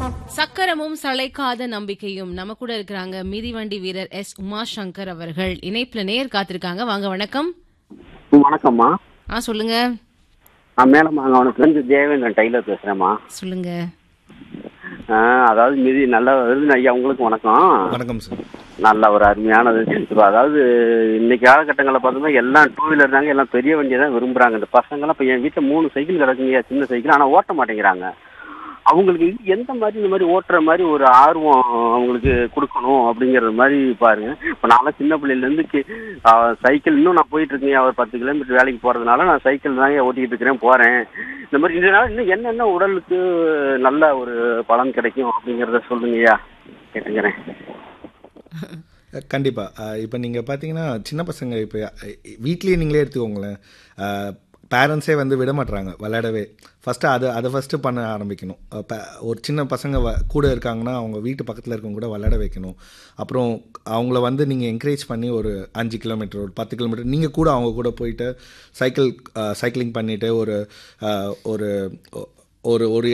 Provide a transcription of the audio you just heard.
சக்கரமும் சளைக்காத நம்பிக்கையும் நம்ம கூட இருக்கிறாங்க மிதிவண்டி வீரர் எஸ் உமாசங்கர் அவர்கள் இணைப்புல நேர் காத்திருக்காங்க வாங்க வணக்கம் வணக்கம்மா ஆ சொல்லுங்க நான் மேலமாங்க அவனுக்கு வந்து தேவேந்திரன் டைலர் பேசுறேம்மா சொல்லுங்க ஆ, அதாவது மிதி நல்ல விருது ஐயா உங்களுக்கு வணக்கம் வணக்கம் சார் நல்ல ஒரு அருமையானது இப்போ அதாவது இன்னைக்கு காலகட்டங்களில் பார்த்தோம்னா எல்லாம் டூ வீலர் தாங்க எல்லாம் பெரிய வண்டியை தான் விரும்புறாங்க இந்த பசங்களாம் இப்போ என் வீட்டில் மூணு சைக்கிள் கிடக்குங்க சின்ன சைக்கிள் ஆனால் ஓட்ட மாட்டேங்கிறாங்க அவங்களுக்கு எந்த மாதிரி இந்த மாதிரி ஓட்டுற மாதிரி ஒரு ஆர்வம் அவங்களுக்கு கொடுக்கணும் அப்படிங்கிறது மாதிரி பாருங்க இப்போ நான்லாம் சின்ன பிள்ளையிலேருந்து சைக்கிள் இன்னும் நான் போயிட்டு இருக்கேன் ஒரு பத்து கிலோமீட்டர் வேலைக்கு போகிறதுனால நான் சைக்கிள் தாங்க ஓட்டிக்கிட்டு இருக்கிறேன் போகிறேன் இந்த மாதிரி இதனால இன்னும் என்னென்ன உடலுக்கு நல்ல ஒரு பலன் கிடைக்கும் அப்படிங்கிறத சொல்லுங்கய்யா கேட்டுக்கிறேன் கண்டிப்பாக இப்போ நீங்கள் பார்த்தீங்கன்னா சின்ன பசங்க இப்போ வீட்லேயே நீங்களே எடுத்துக்கோங்களேன் பேரண்ட்ஸே வந்து விட மாட்றாங்க விளையாடவே ஃபஸ்ட்டு அதை அதை ஃபஸ்ட்டு பண்ண ஆரம்பிக்கணும் அஹ் ப- ஒரு சின்ன பசங்க வ கூட இருக்காங்கன்னா அவங்க வீட்டு பக்கத்தில் இருக்கவங்க கூட விளையாட வைக்கணும் அப்புறம் அவங்கள வந்து நீங்கள் என்கரேஜ் பண்ணி ஒரு அஞ்சு கிலோமீட்டர் ஒரு பத்து கிலோமீட்டர் நீங்கள் கூட அவங்க கூட போயிட்டு சைக்கிள் சைக்கிளிங் பண்ணிவிட்டு ஒரு அஹ், ஒரு ஒரு ஒரு